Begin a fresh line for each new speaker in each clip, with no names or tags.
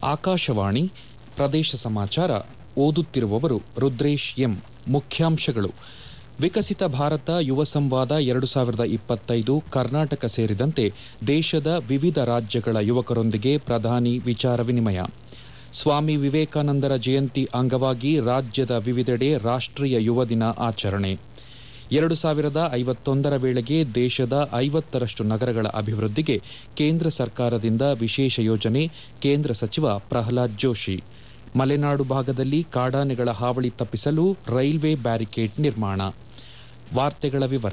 ಆಕಾಶವಾಣಿ ಪ್ರದೇಶ ಸಮಾಚಾರ ಓದುತ್ತಿರುವವರು ರುದ್ರೇಶ್ ಎಂ ಮುಖ್ಯಾಂಶಗಳು ವಿಕಸಿತ ಭಾರತ ಯುವ ಸಂವಾದ ಎರಡು ಸಾವಿರದ ಇಪ್ಪತ್ತೈದು ಕರ್ನಾಟಕ ಸೇರಿದಂತೆ ದೇಶದ ವಿವಿಧ ರಾಜ್ಯಗಳ ಯುವಕರೊಂದಿಗೆ ಪ್ರಧಾನಿ ವಿಚಾರ ವಿನಿಮಯ ಸ್ವಾಮಿ ವಿವೇಕಾನಂದರ ಜಯಂತಿ ಅಂಗವಾಗಿ ರಾಜ್ಯದ ವಿವಿಧೆಡೆ ರಾಷ್ಟೀಯ ಯುವ ದಿನ ಆಚರಣೆ ಎರಡು ಸಾವಿರದ ಐವತ್ತೊಂದರ ವೇಳೆಗೆ ದೇಶದ ಐವತ್ತರಷ್ಟು ನಗರಗಳ ಅಭಿವೃದ್ಧಿಗೆ ಕೇಂದ್ರ ಸರ್ಕಾರದಿಂದ ವಿಶೇಷ ಯೋಜನೆ ಕೇಂದ್ರ ಸಚಿವ ಪ್ರಹ್ಲಾದ್ ಜೋಶಿ ಮಲೆನಾಡು ಭಾಗದಲ್ಲಿ ಕಾಡಾನೆಗಳ ಹಾವಳಿ ತಪ್ಪಿಸಲು ರೈಲ್ವೆ ಬ್ಯಾರಿಕೇಡ್ ನಿರ್ಮಾಣ ವಾರ್ತೆಗಳ ವಿವರ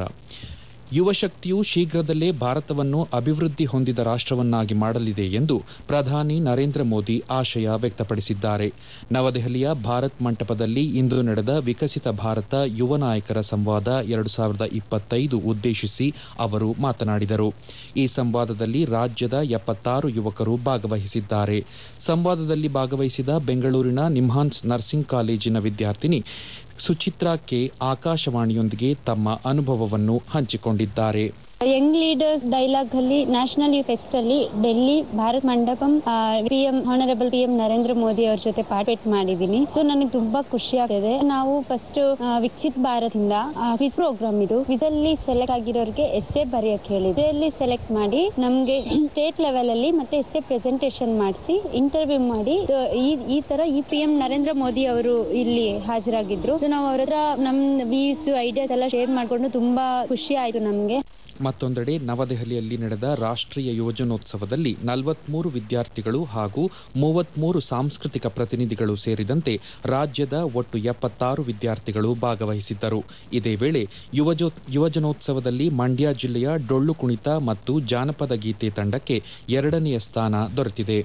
ಯುವಶಕ್ತಿಯು ಶೀಘ್ರದಲ್ಲೇ ಭಾರತವನ್ನು ಅಭಿವೃದ್ಧಿ ಹೊಂದಿದ ರಾಷ್ಟವನ್ನಾಗಿ ಮಾಡಲಿದೆ ಎಂದು ಪ್ರಧಾನಿ ನರೇಂದ್ರ ಮೋದಿ ಆಶಯ ವ್ಯಕ್ತಪಡಿಸಿದ್ದಾರೆ ನವದೆಹಲಿಯ ಭಾರತ್ ಮಂಟಪದಲ್ಲಿ ಇಂದು ನಡೆದ ವಿಕಸಿತ ಭಾರತ ಯುವ ನಾಯಕರ ಸಂವಾದ ಎರಡು ಸಾವಿರದ ಇಪ್ಪತ್ತೈದು ಉದ್ದೇಶಿಸಿ ಅವರು ಮಾತನಾಡಿದರು ಈ ಸಂವಾದದಲ್ಲಿ ರಾಜ್ಯದ ಎಪ್ಪತ್ತಾರು ಯುವಕರು ಭಾಗವಹಿಸಿದ್ದಾರೆ ಸಂವಾದದಲ್ಲಿ ಭಾಗವಹಿಸಿದ ಬೆಂಗಳೂರಿನ ನಿಮ್ಹಾನ್ಸ್ ನರ್ಸಿಂಗ್ ಕಾಲೇಜಿನ ವಿದ್ಯಾರ್ಥಿನಿ ಸುಚಿತ್ರಾ ಕೆ ಆಕಾಶವಾಣಿಯೊಂದಿಗೆ ತಮ್ಮ ಅನುಭವವನ್ನು ಹಂಚಿಕೊಂಡಿದ್ದಾರೆ
ಯಂಗ್ ಲೀಡರ್ಸ್ ಡೈಲಾಗ್ ಅಲ್ಲಿ ನ್ಯಾಷನಲ್ ಯೂತ್ ಫೆಸ್ಟ್ ಅಲ್ಲಿ Delhi Bharat Mandapam PM honourable PM Narendra Modi ಅವ್ರ ಜೊತೆ ಪಾರ್ಟಿಸಿಪೇಟ್ ಮಾಡಿದ್ದೀನಿ ಸೊ ನನಗೆ ತುಂಬಾ ಖುಷಿ ಆಗ್ತಿದೆ ನಾವು ಫಸ್ಟ್ ವಿಕಸಿತ್ ಭಾರತ್ ಇಂದ ಕ್ವಿಜ್ ಪ್ರೋಗ್ರಾಮ್ ಇದು ಇದರಲ್ಲಿ ಸೆಲೆಕ್ಟ್ ಆಗಿರೋರಿಗೆ ಎಸ್ಸೆ ಬರೆಯಕ್ಕೆ ಹೇಳಿದೆ ಇದರಲ್ಲಿ ಸೆಲೆಕ್ಟ್ ಮಾಡಿ ನಮ್ಗೆ ಸ್ಟೇಟ್ ಲೆವೆಲ್ ಅಲ್ಲಿ ಮತ್ತೆ ಎಸ್ಸೆ ಪ್ರೆಸೆಂಟೇಶನ್ ಮಾಡಿಸಿ ಇಂಟರ್ವ್ಯೂ ಮಾಡಿ so ಈ ಈ ತರ ಈ ಪಿ ಎಂ ನರೇಂದ್ರ ಮೋದಿ ಅವರು ಇಲ್ಲಿ ಹಾಜರಾಗಿದ್ರು ಸೊ ನಾವು ಅವ್ರ ಹತ್ರ ನಮ್ ವೀಸ್ ಐಡಿಯಾಸ್ ಎಲ್ಲ ಶೇರ್ ಮಾಡ್ಕೊಂಡು ತುಂಬಾ ಖುಷಿ ಆಯ್ತು ನಮ್ಗೆ
ಮತ್ತೊಂದೆಡೆ ನವದೆಹಲಿಯಲ್ಲಿ ನಡೆದ ರಾಷ್ಟೀಯ ಯುವಜನೋತ್ಸವದಲ್ಲಿ ನಲವತ್ಮೂರು ವಿದ್ಯಾರ್ಥಿಗಳು ಹಾಗೂ ಮೂವತ್ಮೂರು ಸಾಂಸ್ಕೃತಿಕ ಪ್ರತಿನಿಧಿಗಳು ಸೇರಿದಂತೆ ರಾಜ್ಯದ ಒಟ್ಟು ಎಪ್ಪತ್ತಾರು ವಿದ್ಯಾರ್ಥಿಗಳು ಭಾಗವಹಿಸಿದ್ದರು ಇದೇ ವೇಳೆ ಯುವಜನೋತ್ಸವದಲ್ಲಿ ಮಂಡ್ಯ ಜಿಲ್ಲೆಯ ಡೊಳ್ಳು ಕುಣಿತ ಮತ್ತು ಜಾನಪದ ಗೀತೆ ತಂಡಕ್ಕೆ ಎರಡನೆಯ ಸ್ಥಾನ ದೊರೆತಿದೆ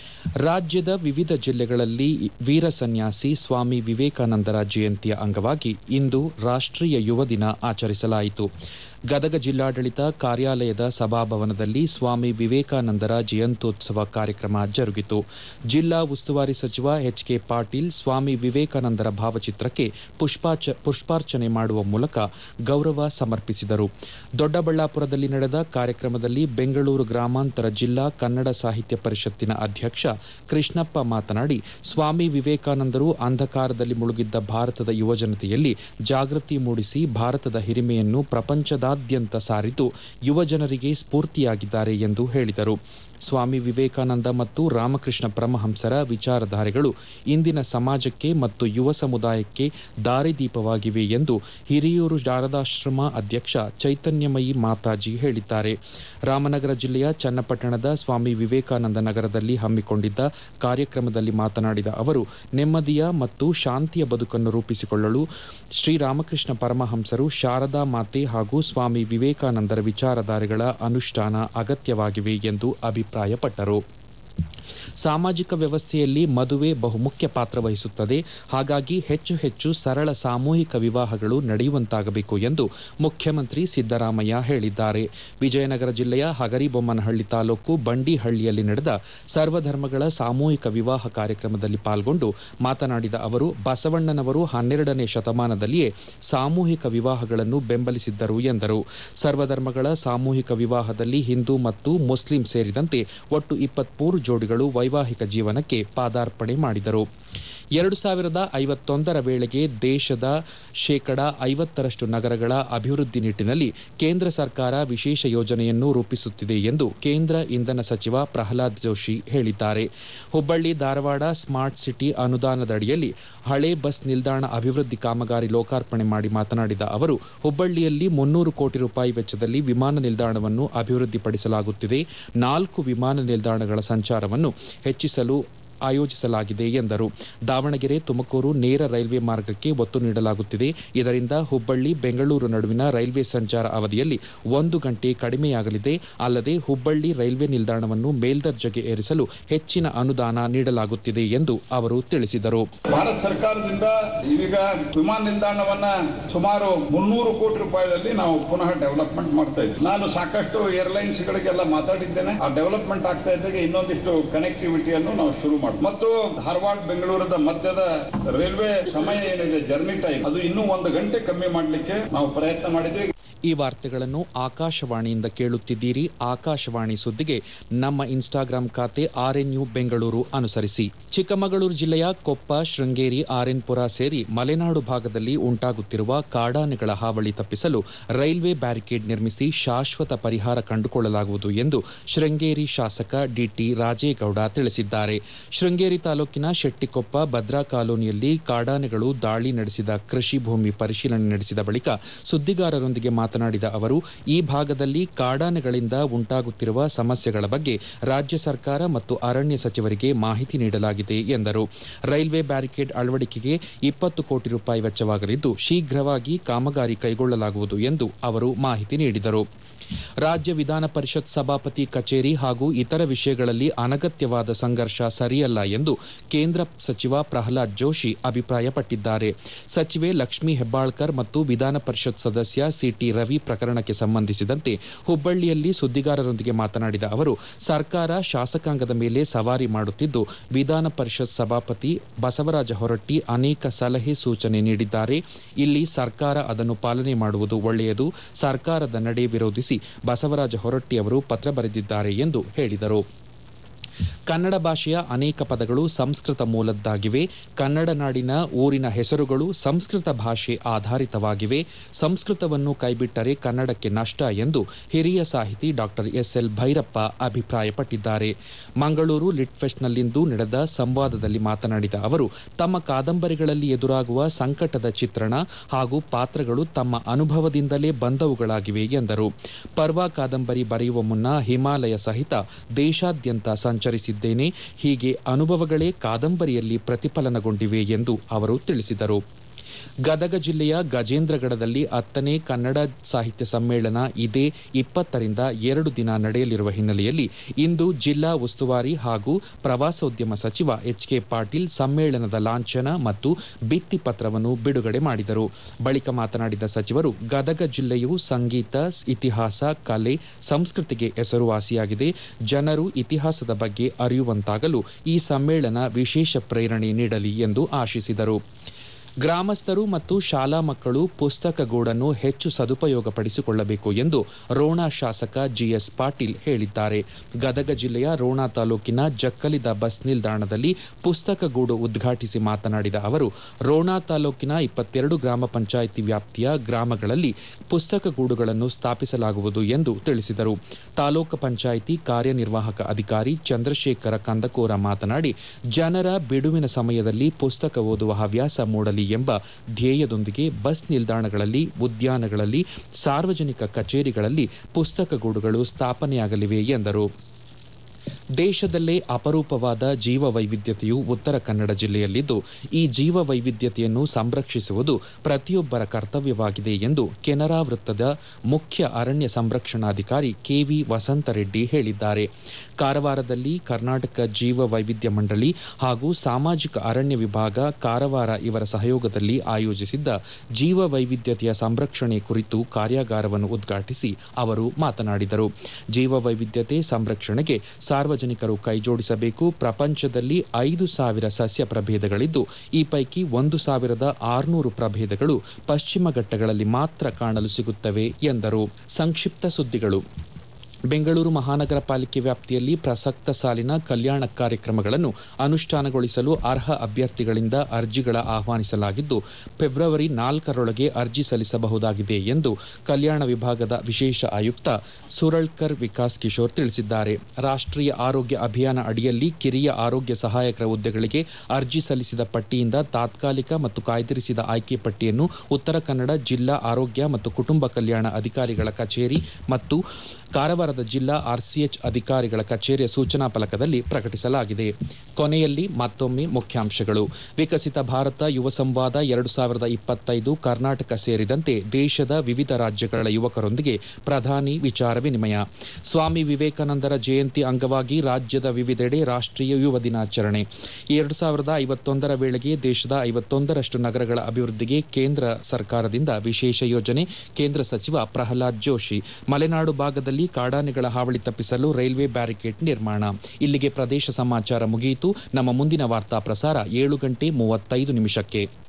ರಾಜ್ಯದ ವಿವಿಧ ಜಿಲ್ಲೆಗಳಲ್ಲಿ ವೀರ ಸನ್ಯಾಸಿ ಸ್ವಾಮಿ ವಿವೇಕಾನಂದರ ಜಯಂತಿಯ ಅಂಗವಾಗಿ ಇಂದು ರಾಷ್ಟೀಯ ಯುವ ದಿನ ಆಚರಿಸಲಾಯಿತು ಗದಗ ಜಿಲ್ಲಾಡಳಿತ ಕಾರ್ಯಾಲಯದ ಸಭಾಭವನದಲ್ಲಿ ಸ್ವಾಮಿ ವಿವೇಕಾನಂದರ ಜಯಂತ್ಯೋತ್ಸವ ಕಾರ್ಯಕ್ರಮ ಜರುಗಿತು ಜಿಲ್ಲಾ ಉಸ್ತುವಾರಿ ಸಚಿವ ಎಚ್ ಕೆ ಪಾಟೀಲ್ ಸ್ವಾಮಿ ವಿವೇಕಾನಂದರ ಭಾವಚಿತ್ರಕ್ಕೆ ಪುಷ್ಪಾರ್ಚನೆ ಮಾಡುವ ಮೂಲಕ ಗೌರವ ಸಮರ್ಪಿಸಿದರು ದೊಡ್ಡಬಳ್ಳಾಪುರದಲ್ಲಿ ನಡೆದ ಕಾರ್ಯಕ್ರಮದಲ್ಲಿ ಬೆಂಗಳೂರು ಗ್ರಾಮಾಂತರ ಜಿಲ್ಲಾ ಕನ್ನಡ ಸಾಹಿತ್ಯ ಪರಿಷತ್ತಿನ ಅಧ್ಯಕ್ಷ ಕೃಷ್ಣಪ್ಪ ಮಾತನಾಡಿ ಸ್ವಾಮಿ ವಿವೇಕಾನಂದರು ಅಂಧಕಾರದಲ್ಲಿ ಮುಳುಗಿದ್ದ ಭಾರತದ ಯುವಜನತೆಯಲ್ಲಿ ಜಾಗೃತಿ ಮೂಡಿಸಿ ಭಾರತದ ಹಿರಿಮೆಯನ್ನು ಪ್ರಪಂಚದಾದ್ಯಂತ ಸಾರಿದು ಯುವಜನರಿಗೆ ಸ್ಫೂರ್ತಿಯಾಗಿದ್ದಾರೆ ಎಂದು ಹೇಳಿದರು ಸ್ವಾಮಿ ವಿವೇಕಾನಂದ ಮತ್ತು ರಾಮಕೃಷ್ಣ ಪರಮಹಂಸರ ವಿಚಾರಧಾರೆಗಳು ಇಂದಿನ ಸಮಾಜಕ್ಕೆ ಮತ್ತು ಯುವ ಸಮುದಾಯಕ್ಕೆ ದಾರಿದೀಪವಾಗಿವೆ ಎಂದು ಹಿರಿಯೂರು ಶಾರದಾಶ್ರಮ ಅಧ್ಯಕ್ಷ ಚೈತನ್ಯಮಯಿ ಮಾತಾಜಿ ಹೇಳಿದ್ದಾರೆ ರಾಮನಗರ ಜಿಲ್ಲೆಯ ಚನ್ನಪಟ್ಟಣದ ಸ್ವಾಮಿ ವಿವೇಕಾನಂದ ನಗರದಲ್ಲಿ ಹಮ್ಮಿಕೊಂಡಿದ್ದ ಕಾರ್ಯಕ್ರಮದಲ್ಲಿ ಮಾತನಾಡಿದ ಅವರು ನೆಮ್ಮದಿಯ ಮತ್ತು ಶಾಂತಿಯ ಬದುಕನ್ನು ರೂಪಿಸಿಕೊಳ್ಳಲು ಶ್ರೀರಾಮಕೃಷ್ಣ ಪರಮಹಂಸರು ಶಾರದಾ ಮಾತೆ ಹಾಗೂ ಸ್ವಾಮಿ ವಿವೇಕಾನಂದರ ವಿಚಾರಧಾರೆಗಳ ಅನುಷ್ಠಾನ ಅಗತ್ಯವಾಗಿವೆ ಎಂದು ಅಭಿಪ್ರಾಯಪಟ್ಟರು ಸಾಮಾಜಿಕ ವ್ಯವಸ್ಥೆಯಲ್ಲಿ ಮದುವೆ ಬಹುಮುಖ್ಯ ಪಾತ್ರ ವಹಿಸುತ್ತದೆ ಹಾಗಾಗಿ ಹೆಚ್ಚು ಹೆಚ್ಚು ಸರಳ ಸಾಮೂಹಿಕ ವಿವಾಹಗಳು ನಡೆಯುವಂತಾಗಬೇಕು ಎಂದು ಮುಖ್ಯಮಂತ್ರಿ ಸಿದ್ದರಾಮಯ್ಯ ಹೇಳಿದ್ದಾರೆ ವಿಜಯನಗರ ಜಿಲ್ಲೆಯ ಹಗರಿಬೊಮ್ಮನಹಳ್ಳಿ ತಾಲೂಕು ಬಂಡಿಹಳ್ಳಿಯಲ್ಲಿ ನಡೆದ ಸರ್ವಧರ್ಮಗಳ ಸಾಮೂಹಿಕ ವಿವಾಹ ಕಾರ್ಯಕ್ರಮದಲ್ಲಿ ಪಾಲ್ಗೊಂಡು ಮಾತನಾಡಿದ ಅವರು ಬಸವಣ್ಣನವರು ಹನ್ನೆರಡನೇ ಶತಮಾನದಲ್ಲಿಯೇ ಸಾಮೂಹಿಕ ವಿವಾಹಗಳನ್ನು ಬೆಂಬಲಿಸಿದ್ದರು ಎಂದರು ಸರ್ವಧರ್ಮಗಳ ಸಾಮೂಹಿಕ ವಿವಾಹದಲ್ಲಿ ಹಿಂದೂ ಮತ್ತು ಮುಸ್ಲಿಂ ಸೇರಿದಂತೆ ಒಟ್ಟು ಇಪ್ಪತ್ಮೂರು ಜೋಡಿಗಳು ವೈವಾಹಿಕ ಜೀವನಕ್ಕೆ ಪಾದಾರ್ಪಣೆ ಮಾಡಿದರು ಎರಡು ಸಾವಿರದ ಐವತ್ತೊಂದರ ವೇಳೆಗೆ ದೇಶದ ಶೇಕಡ ಐವತ್ತರಷ್ಟು ನಗರಗಳ ಅಭಿವೃದ್ಧಿ ನಿಟ್ಟಿನಲ್ಲಿ ಕೇಂದ್ರ ಸರ್ಕಾರ ವಿಶೇಷ ಯೋಜನೆಯನ್ನು ರೂಪಿಸುತ್ತಿದೆ ಎಂದು ಕೇಂದ್ರ ಇಂಧನ ಸಚಿವ ಪ್ರಹ್ಲಾದ್ ಜೋಶಿ ಹೇಳಿದ್ದಾರೆ ಹುಬ್ಬಳ್ಳಿ ಧಾರವಾಡ ಸ್ಮಾರ್ಟ್ ಸಿಟಿ ಅನುದಾನದಡಿಯಲ್ಲಿ ಹಳೆ ಬಸ್ ನಿಲ್ದಾಣ ಅಭಿವೃದ್ಧಿ ಕಾಮಗಾರಿ ಲೋಕಾರ್ಪಣೆ ಮಾಡಿ ಮಾತನಾಡಿದ ಅವರು ಹುಬ್ಬಳ್ಳಿಯಲ್ಲಿ ಮುನ್ನೂರು ಕೋಟಿ ರೂಪಾಯಿ ವೆಚ್ಚದಲ್ಲಿ ವಿಮಾನ ನಿಲ್ದಾಣವನ್ನು ಅಭಿವೃದ್ಧಿಪಡಿಸಲಾಗುತ್ತಿದೆ ನಾಲ್ಕು ವಿಮಾನ ನಿಲ್ದಾಣಗಳ ಸಂಚಾರವನ್ನು ಹೆಚ್ಚಿಸಲು ಆಯೋಜಿಸಲಾಗಿದೆ ಎಂದರು ದಾವಣಗೆರೆ ತುಮಕೂರು ನೇರ ರೈಲ್ವೆ ಮಾರ್ಗಕ್ಕೆ ಒತ್ತು ನೀಡಲಾಗುತ್ತಿದೆ ಇದರಿಂದ ಹುಬ್ಬಳ್ಳಿ ಬೆಂಗಳೂರು ನಡುವಿನ ರೈಲ್ವೆ ಸಂಚಾರ ಅವಧಿಯಲ್ಲಿ ಒಂದು ಗಂಟೆ ಕಡಿಮೆಯಾಗಲಿದೆ ಅಲ್ಲದೆ ಹುಬ್ಬಳ್ಳಿ ರೈಲ್ವೆ ನಿಲ್ದಾಣವನ್ನು ಮೇಲ್ದರ್ಜೆಗೆ ಏರಿಸಲು ಹೆಚ್ಚಿನ ಅನುದಾನ ನೀಡಲಾಗುತ್ತಿದೆ ಎಂದು ಅವರು ತಿಳಿಸಿದರು
ಭಾರತ ಸರ್ಕಾರದಿಂದ ಈಗ ವಿಮಾನ ನಿಲ್ದಾಣವನ್ನ ಸುಮಾರು ಮುನ್ನೂರು ಕೋಟಿ ರೂಪಾಯಿಯಲ್ಲಿ ನಾವು ಪುನಃ ಡೆವಲಪ್ಮೆಂಟ್ ಮಾಡ್ತಾ ಇದ್ದೀವಿ ನಾನು ಸಾಕಷ್ಟು ಏರ್ಲೈನ್ಸ್ ಗಳಿಗೆಲ್ಲ ಮಾತಾಡಿದ್ದೇನೆ ಆ ಡೆವಲಪ್ಮೆಂಟ್ ಆಗ್ತಾ ಇದ್ದಾಗ ಇನ್ನೊಂದಿಷ್ಟು ಕನೆಕ್ಟಿವಿಟಿಯನ್ನು ನಾವು ಶುರು ಮಾಡಿ ಮತ್ತು ಧಾರವಾಡ ಬೆಂಗಳೂರದ ಮಧ್ಯದ ರೈಲ್ವೆ ಸಮಯ ಏನಿದೆ ಜರ್ನಿ ಟೈಮ್ ಅದು ಇನ್ನೂ ಒಂದು ಗಂಟೆ ಕಮ್ಮಿ ಮಾಡಲಿಕ್ಕೆ ನಾವು ಪ್ರಯತ್ನ ಮಾಡಿದ್ವಿ
ಈ ವಾರ್ತೆಗಳನ್ನು ಆಕಾಶವಾಣಿಯಿಂದ ಕೇಳುತ್ತಿದ್ದೀರಿ ಆಕಾಶವಾಣಿ ಸುದ್ದಿಗೆ ನಮ್ಮ ಇನ್ಸ್ಟಾಗ್ರಾಂ ಖಾತೆ ಆರ್ಎನ್ಯು ಬೆಂಗಳೂರು ಅನುಸರಿಸಿ ಚಿಕ್ಕಮಗಳೂರು ಜಿಲ್ಲೆಯ ಕೊಪ್ಪ ಶೃಂಗೇರಿ ಆರ್ಎನ್ಪುರ ಸೇರಿ ಮಲೆನಾಡು ಭಾಗದಲ್ಲಿ ಉಂಟಾಗುತ್ತಿರುವ ಕಾಡಾನೆಗಳ ಹಾವಳಿ ತಪ್ಪಿಸಲು ರೈಲ್ವೆ ಬ್ಯಾರಿಕೇಡ್ ನಿರ್ಮಿಸಿ ಶಾಶ್ವತ ಪರಿಹಾರ ಕಂಡುಕೊಳ್ಳಲಾಗುವುದು ಎಂದು ಶೃಂಗೇರಿ ಶಾಸಕ ಡಿಟಿ ರಾಜೇಗೌಡ ತಿಳಿಸಿದ್ದಾರೆ ಶೃಂಗೇರಿ ತಾಲೂಕಿನ ಶೆಟ್ಟಿಕೊಪ್ಪ ಭದ್ರಾ ಕಾಲೋನಿಯಲ್ಲಿ ಕಾಡಾನೆಗಳು ದಾಳಿ ನಡೆಸಿದ ಕೃಷಿ ಭೂಮಿ ಪರಿಶೀಲನೆ ನಡೆಸಿದ ಬಳಿಕ ಸುದ್ದಿಗಾರರೊಂದಿಗೆ ಮಾತನಾಡಿದ ಅವರು ಈ ಭಾಗದಲ್ಲಿ ಕಾಡಾನೆಗಳಿಂದ ಉಂಟಾಗುತ್ತಿರುವ ಸಮಸ್ಯೆಗಳ ಬಗ್ಗೆ ರಾಜ್ಯ ಸರ್ಕಾರ ಮತ್ತು ಅರಣ್ಯ ಸಚಿವರಿಗೆ ಮಾಹಿತಿ ನೀಡಲಾಗಿದೆ ಎಂದರು ರೈಲ್ವೆ ಬ್ಯಾರಿಕೇಡ್ ಅಳವಡಿಕೆಗೆ ಇಪ್ಪತ್ತು ಕೋಟಿ ರೂಪಾಯಿ ವೆಚ್ಚವಾಗಲಿದ್ದು ಶೀಘ್ರವಾಗಿ ಕಾಮಗಾರಿ ಕೈಗೊಳ್ಳಲಾಗುವುದು ಎಂದು ಅವರು ಮಾಹಿತಿ ನೀಡಿದರು ರಾಜ್ಯ ವಿಧಾನ ಪರಿಷತ್ ಸಭಾಪತಿ ಕಚೇರಿ ಹಾಗೂ ಇತರ ವಿಷಯಗಳಲ್ಲಿ ಅನಗತ್ಯವಾದ ಸಂಘರ್ಷ ಸರಿಯಲ್ಲ ಎಂದು ಕೇಂದ್ರ ಸಚಿವ ಪ್ರಹ್ಲಾದ್ ಜೋಶಿ ಅಭಿಪ್ರಾಯಪಟ್ಟಿದ್ದಾರೆ ಸಚಿವೆ ಲಕ್ಷ್ಮೀ ಹೆಬ್ಬಾಳ್ಕರ್ ಮತ್ತು ವಿಧಾನ ಪರಿಷತ್ ಸದಸ್ಯ ಸಿಟಿ ರವಿ ಪ್ರಕರಣಕ್ಕೆ ಸಂಬಂಧಿಸಿದಂತೆ ಹುಬ್ಬಳ್ಳಿಯಲ್ಲಿ ಸುದ್ದಿಗಾರರೊಂದಿಗೆ ಮಾತನಾಡಿದ ಅವರು ಸರ್ಕಾರ ಶಾಸಕಾಂಗದ ಮೇಲೆ ಸವಾರಿ ಮಾಡುತ್ತಿದ್ದು ವಿಧಾನ ಪರಿಷತ್ ಸಭಾಪತಿ ಬಸವರಾಜ ಹೊರಟ್ಟಿ ಅನೇಕ ಸಲಹೆ ಸೂಚನೆ ನೀಡಿದ್ದಾರೆ ಇಲ್ಲಿ ಸರ್ಕಾರ ಅದನ್ನು ಪಾಲನೆ ಮಾಡುವುದು ಒಳ್ಳೆಯದು ಸರ್ಕಾರದ ನಡೆ ವಿರೋಧಿಸಿ ಬಸವರಾಜ ಹೊರಟ್ಟಿ ಅವರು ಪತ್ರ ಬರೆದಿದ್ದಾರೆ ಎಂದು ಹೇಳಿದರು ಕನ್ನಡ ಭಾಷೆಯ ಅನೇಕ ಪದಗಳು ಸಂಸ್ಕೃತ ಮೂಲದ್ದಾಗಿವೆ ಕನ್ನಡ ನಾಡಿನ ಊರಿನ ಹೆಸರುಗಳು ಸಂಸ್ಕೃತ ಭಾಷೆ ಆಧಾರಿತವಾಗಿವೆ ಸಂಸ್ಕೃತವನ್ನು ಕೈಬಿಟ್ಟರೆ ಕನ್ನಡಕ್ಕೆ ನಷ್ಟ ಎಂದು ಹಿರಿಯ ಸಾಹಿತಿ ಡಾಕ್ಟರ್ ಎಸ್ಎಲ್ ಭೈರಪ್ಪ ಅಭಿಪ್ರಾಯಪಟ್ಟಿದ್ದಾರೆ ಮಂಗಳೂರು ಲಿಟ್ ಫೆಸ್ಟ್ನಲ್ಲಿಂದು ನಡೆದ ಸಂವಾದದಲ್ಲಿ ಮಾತನಾಡಿದ ಅವರು ತಮ್ಮ ಕಾದಂಬರಿಗಳಲ್ಲಿ ಎದುರಾಗುವ ಸಂಕಟದ ಚಿತ್ರಣ ಹಾಗೂ ಪಾತ್ರಗಳು ತಮ್ಮ ಅನುಭವದಿಂದಲೇ ಬಂದವುಗಳಾಗಿವೆ ಎಂದರು ಪರ್ವ ಕಾದಂಬರಿ ಬರೆಯುವ ಮುನ್ನ ಹಿಮಾಲಯ ಸಹಿತ ದೇಶಾದ್ಯಂತ ಸಂಚರಿಸಿದ್ದೇನೆ ಹೀಗೆ ಅನುಭವಗಳೇ ಕಾದಂಬರಿಯಲ್ಲಿ ಪ್ರತಿಫಲನಗೊಂಡಿವೆ ಎಂದು ಅವರು ತಿಳಿಸಿದರು ಗದಗ ಜಿಲ್ಲೆಯ ಗಜೇಂದ್ರಗಡದಲ್ಲಿ ಹತ್ತನೇ ಕನ್ನಡ ಸಾಹಿತ್ಯ ಸಮ್ಮೇಳನ ಇದೇ ಇಪ್ಪತ್ತರಿಂದ ಎರಡು ದಿನ ನಡೆಯಲಿರುವ ಹಿನ್ನೆಲೆಯಲ್ಲಿ ಇಂದು ಜಿಲ್ಲಾ ಉಸ್ತುವಾರಿ ಹಾಗೂ ಪ್ರವಾಸೋದ್ಯಮ ಸಚಿವ ಎಚ್ ಕೆ ಪಾಟೀಲ್ ಸಮ್ಮೇಳನದ ಲಾಂಛನ ಮತ್ತು ಭಿತ್ತಿ ಪತ್ರವನ್ನು ಬಿಡುಗಡೆ ಮಾಡಿದರು ಬಳಿಕ ಮಾತನಾಡಿದ ಸಚಿವರು ಗದಗ ಜಿಲ್ಲೆಯು ಸಂಗೀತ ಇತಿಹಾಸ ಕಲೆ ಸಂಸ್ಕೃತಿಗೆ ಹೆಸರುವಾಸಿಯಾಗಿದೆ ಜನರು ಇತಿಹಾಸದ ಬಗ್ಗೆ ಅರಿಯುವಂತಾಗಲು ಈ ಸಮ್ಮೇಳನ ವಿಶೇಷ ಪ್ರೇರಣೆ ನೀಡಲಿ ಎಂದು ಆಶಿಸಿದರು ಗ್ರಾಮಸ್ಥರು ಮತ್ತು ಶಾಲಾ ಮಕ್ಕಳು ಪುಸ್ತಕ ಗೂಡನ್ನು ಹೆಚ್ಚು ಸದುಪಯೋಗಪಡಿಸಿಕೊಳ್ಳಬೇಕು ಎಂದು ರೋಣ ಶಾಸಕ ಜಿಎಸ್ ಪಾಟೀಲ್ ಹೇಳಿದ್ದಾರೆ ಗದಗ ಜಿಲ್ಲೆಯ ರೋಣ ತಾಲೂಕಿನ ಜಕ್ಕಲಿದ ಬಸ್ ನಿಲ್ದಾಣದಲ್ಲಿ ಪುಸ್ತಕ ಗೂಡು ಉದ್ಘಾಟಿಸಿ ಮಾತನಾಡಿದ ಅವರು ರೋಣ ತಾಲೂಕಿನ ಇಪ್ಪತ್ತೆರಡು ಗ್ರಾಮ ಪಂಚಾಯಿತಿ ವ್ಯಾಪ್ತಿಯ ಗ್ರಾಮಗಳಲ್ಲಿ ಪುಸ್ತಕ ಗೂಡುಗಳನ್ನು ಸ್ಥಾಪಿಸಲಾಗುವುದು ಎಂದು ತಿಳಿಸಿದರು ತಾಲೂಕು ಪಂಚಾಯಿತಿ ಕಾರ್ಯನಿರ್ವಾಹಕ ಅಧಿಕಾರಿ ಚಂದ್ರಶೇಖರ ಕಂದಕೂರ ಮಾತನಾಡಿ ಜನರ ಬಿಡುವಿನ ಸಮಯದಲ್ಲಿ ಪುಸ್ತಕ ಓದುವ ಹವ್ಯಾಸ ಮೂಡಲಿ ಎಂಬ ಧ್ಯೇಯದೊಂದಿಗೆ ಬಸ್ ನಿಲ್ದಾಣಗಳಲ್ಲಿ ಉದ್ಯಾನಗಳಲ್ಲಿ ಸಾರ್ವಜನಿಕ ಕಚೇರಿಗಳಲ್ಲಿ ಪುಸ್ತಕ ಗೂಡುಗಳು ಸ್ಥಾಪನೆಯಾಗಲಿವೆ ಎಂದರು ದೇಶದಲ್ಲೇ ಅಪರೂಪವಾದ ಜೀವ ವೈವಿಧ್ಯತೆಯು ಉತ್ತರ ಕನ್ನಡ ಜಿಲ್ಲೆಯಲ್ಲಿದ್ದು ಈ ಜೀವ ವೈವಿಧ್ಯತೆಯನ್ನು ಸಂರಕ್ಷಿಸುವುದು ಪ್ರತಿಯೊಬ್ಬರ ಕರ್ತವ್ಯವಾಗಿದೆ ಎಂದು ಕೆನರಾ ವೃತ್ತದ ಮುಖ್ಯ ಅರಣ್ಯ ಸಂರಕ್ಷಣಾಧಿಕಾರಿ ಕೆವಿ ವಸಂತರೆಡ್ಡಿ ಹೇಳಿದ್ದಾರೆ ಕಾರವಾರದಲ್ಲಿ ಕರ್ನಾಟಕ ಜೀವ ವೈವಿಧ್ಯ ಮಂಡಳಿ ಹಾಗೂ ಸಾಮಾಜಿಕ ಅರಣ್ಯ ವಿಭಾಗ ಕಾರವಾರ ಇವರ ಸಹಯೋಗದಲ್ಲಿ ಆಯೋಜಿಸಿದ್ದ ಜೀವ ವೈವಿಧ್ಯತೆಯ ಸಂರಕ್ಷಣೆ ಕುರಿತು ಕಾರ್ಯಾಗಾರವನ್ನು ಉದ್ಘಾಟಿಸಿ ಅವರು ಮಾತನಾಡಿದರು ಜೀವ ವೈವಿಧ್ಯತೆ ಸಂರಕ್ಷಣೆಗೆ ಸಾರ್ವಜನಿಕರು ಕೈಜೋಡಿಸಬೇಕು ಪ್ರಪಂಚದಲ್ಲಿ ಐದು ಸಾವಿರ ಸಸ್ಯ ಪ್ರಭೇದಗಳಿದ್ದು ಈ ಪೈಕಿ ಒಂದು ಸಾವಿರದ ಆರುನೂರು ಪ್ರಭೇದಗಳು ಪಶ್ಚಿಮ ಘಟ್ಟಗಳಲ್ಲಿ ಮಾತ್ರ ಕಾಣಲು ಸಿಗುತ್ತವೆ ಎಂದರು ಸಂಕ್ಷಿಪ್ತ ಸುದ್ದಿಗಳು ಬೆಂಗಳೂರು ಮಹಾನಗರ ಪಾಲಿಕೆ ವ್ಯಾಪ್ತಿಯಲ್ಲಿ ಪ್ರಸಕ್ತ ಸಾಲಿನ ಕಲ್ಯಾಣ ಕಾರ್ಯಕ್ರಮಗಳನ್ನು ಅನುಷ್ಠಾನಗೊಳಿಸಲು ಅರ್ಹ ಅಭ್ಯರ್ಥಿಗಳಿಂದ ಅರ್ಜಿಗಳ ಆಹ್ವಾನಿಸಲಾಗಿದ್ದು ಫೆಬ್ರವರಿ ನಾಲ್ಕರೊಳಗೆ ಅರ್ಜಿ ಸಲ್ಲಿಸಬಹುದಾಗಿದೆ ಎಂದು ಕಲ್ಯಾಣ ವಿಭಾಗದ ವಿಶೇಷ ಆಯುಕ್ತ ಸುರಳ್ಕರ್ ವಿಕಾಸ್ ಕಿಶೋರ್ ತಿಳಿಸಿದ್ದಾರೆ ರಾಷ್ಟ್ರೀಯ ಆರೋಗ್ಯ ಅಭಿಯಾನ ಅಡಿಯಲ್ಲಿ ಕಿರಿಯ ಆರೋಗ್ಯ ಸಹಾಯಕರ ಹುದ್ದೆಗಳಿಗೆ ಅರ್ಜಿ ಸಲ್ಲಿಸಿದ ಪಟ್ಟಿಯಿಂದ ತಾತ್ಕಾಲಿಕ ಮತ್ತು ಕಾಯ್ದಿರಿಸಿದ ಆಯ್ಕೆ ಪಟ್ಟಿಯನ್ನು ಉತ್ತರ ಕನ್ನಡ ಜಿಲ್ಲಾ ಆರೋಗ್ಯ ಮತ್ತು ಕುಟುಂಬ ಕಲ್ಯಾಣ ಅಧಿಕಾರಿಗಳ ಕಚೇರಿ ಮತ್ತು ಕಾರವಾರದ ಜಿಲ್ಲಾ ಆರ್ಸಿಎಚ್ ಅಧಿಕಾರಿಗಳ ಕಚೇರಿಯ ಸೂಚನಾ ಫಲಕದಲ್ಲಿ ಪ್ರಕಟಿಸಲಾಗಿದೆ ಕೊನೆಯಲ್ಲಿ ಮತ್ತೊಮ್ಮೆ ಮುಖ್ಯಾಂಶಗಳು ವಿಕಸಿತ ಭಾರತ ಯುವ ಸಂವಾದ ಎರಡು ಸಾವಿರದ ಇಪ್ಪತ್ತೈದು ಕರ್ನಾಟಕ ಸೇರಿದಂತೆ ದೇಶದ ವಿವಿಧ ರಾಜ್ಯಗಳ ಯುವಕರೊಂದಿಗೆ ಪ್ರಧಾನಿ ವಿಚಾರ ವಿನಿಮಯ ಸ್ವಾಮಿ ವಿವೇಕಾನಂದರ ಜಯಂತಿ ಅಂಗವಾಗಿ ರಾಜ್ಯದ ವಿವಿಧೆಡೆ ರಾಷ್ಟ್ರೀಯ ಯುವ ದಿನಾಚರಣೆ ಎರಡು ಸಾವಿರದ ಐವತ್ತೊಂದರ ವೇಳೆಗೆ ದೇಶದ ಐವತ್ತೊಂದರಷ್ಟು ನಗರಗಳ ಅಭಿವೃದ್ಧಿಗೆ ಕೇಂದ್ರ ಸರ್ಕಾರದಿಂದ ವಿಶೇಷ ಯೋಜನೆ ಕೇಂದ್ರ ಸಚಿವ ಪ್ರಹ್ಲಾದ್ ಜೋಶಿ ಮಲೆನಾಡು ಭಾಗದಲ್ಲಿ ಕಾಡಾನೆಗಳ ಹಾವಳಿ ತಪ್ಪಿಸಲು ರೈಲ್ವೆ ಬ್ಯಾರಿಕೇಡ್ ನಿರ್ಮಾಣ ಇಲ್ಲಿಗೆ ಪ್ರದೇಶ ಸಮಾಚಾರ ಮುಗಿಯಿತು ನಮ್ಮ ಮುಂದಿನ ವಾರ್ತಾ ಪ್ರಸಾರ ಏಳು ಗಂಟೆ ಮೂವತ್ತೈದು ನಿಮಿಷಕ್ಕೆ